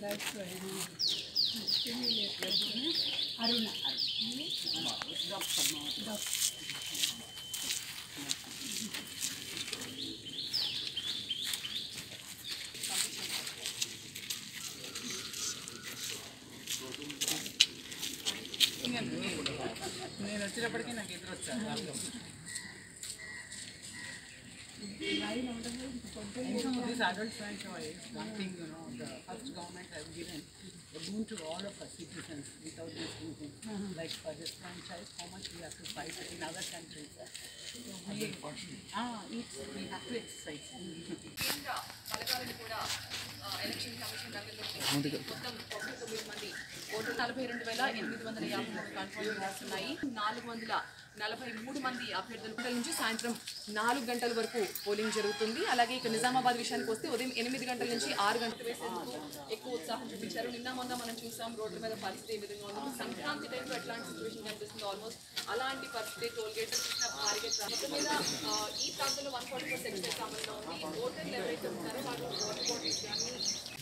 అరుణ నేను వచ్చేటప్పటికి నాకు ఎదురు వచ్చాను These adult franchise, one thing, you know, the first government has given a boon to all of us citizens without this thinking. Like for this franchise, how much we have to fight in other countries. So we, ah, it's, we have to exercise. కేంద్ర పథకాలను కూడా ఆ, election commission పరిగణలోకి మొత్తం తొంభై తొమ్మిది మంది vote నలభై రెండు వేల ఎనిమిది వందల యాభై మూడు కంట్రోల్ చేస్తున్నాయి నాలుగు వందల నలభై మూడు మంది అభ్యర్థుల గంటల నుంచి సాయంత్రం నాలుగు గంటల వరకు పోలింగ్ జరుగుతుంది అలాగే ఇక నిజామాబాద్ విషయానికి వస్తే ఉదయం ఎనిమిది గంటల నుంచి ఆరు గంటలు వేసేందుకు ఎక్కువ ఉత్సాహం చూపించారు నిన్న మొన్న మనం చూసాం రోడ్ల మీద పరిస్థితి ఏ విధంగా ఉంది సంక్రాంతి టైంలో ఎట్లాంటి సిచ్యువేషన్ కనిపిస్తుంది ఆల్మోస్ట్ అలాంటి పరిస్థితి టోల్ గేట్ చూసిన భారీగా మొత్తం మీద ఆ, ఈ ప్రాంతంలో వన్ ఫార్టీ ఫోర్ సెక్షన్ అమల్లో ఉంది ఓటర్లు ఎవరైతే ఉంటారో వాళ్ళు ఓటర్ బాటిల్స్ కానీ